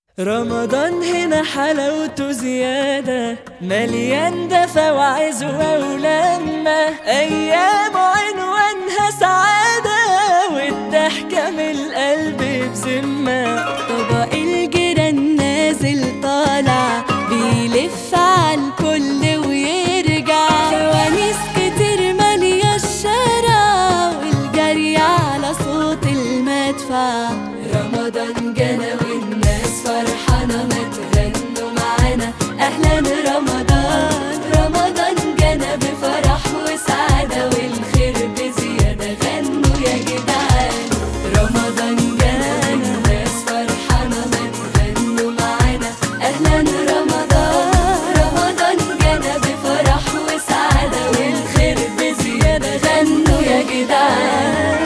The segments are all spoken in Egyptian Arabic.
رمضان هنا حلاوته زيادة مليان دفى وعزوة ولمة أيام عنوانها سعادة والضحكة من القلب بذمة طبق الجيران نازل طالع بيلف على الكل ويرجع فوانيس كتير مالية الشارع والجري على صوت المدفع رمضان جانا والناس فرحانة ما تغنوا معانا أهلا رمضان رمضان جانا بفرح وسعادة والخير بزيادة غنوا يا جدعان رمضان جانا الناس فرحانة ما تغنوا معانا أهلا رمضان رمضان جانا بفرح وسعادة والخير بزيادة غنوا يا جدعان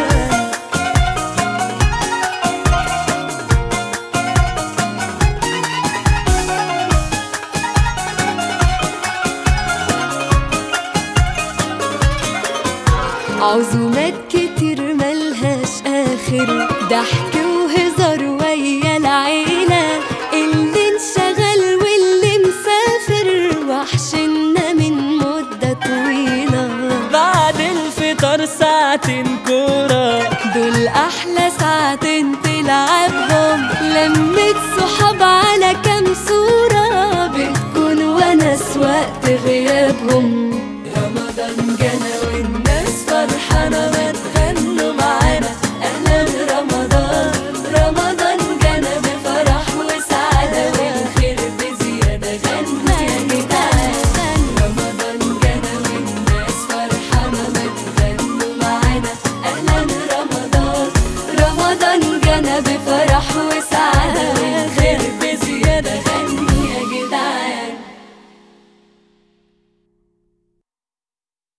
عزومات كتير ملهاش آخر ضحك وهزار ويا العيلة اللي انشغل واللي مسافر وحشنا من مدة طويلة بعد الفطار ساعتين كورة دول أحلى ساعتين تلعبهم لمة صحاب على كام صورة بتكون ونس وقت غيابهم رمضان جانا والناس فرحانة ما تغنوا معانا أهلا رمضان رمضان جانا بفرح وسعادة والخير بزيادة غنى يا جدعان رمضان جانا والناس فرحانة ما تغنوا معانا أهلا رمضان رمضان جانا بفرح وسعادة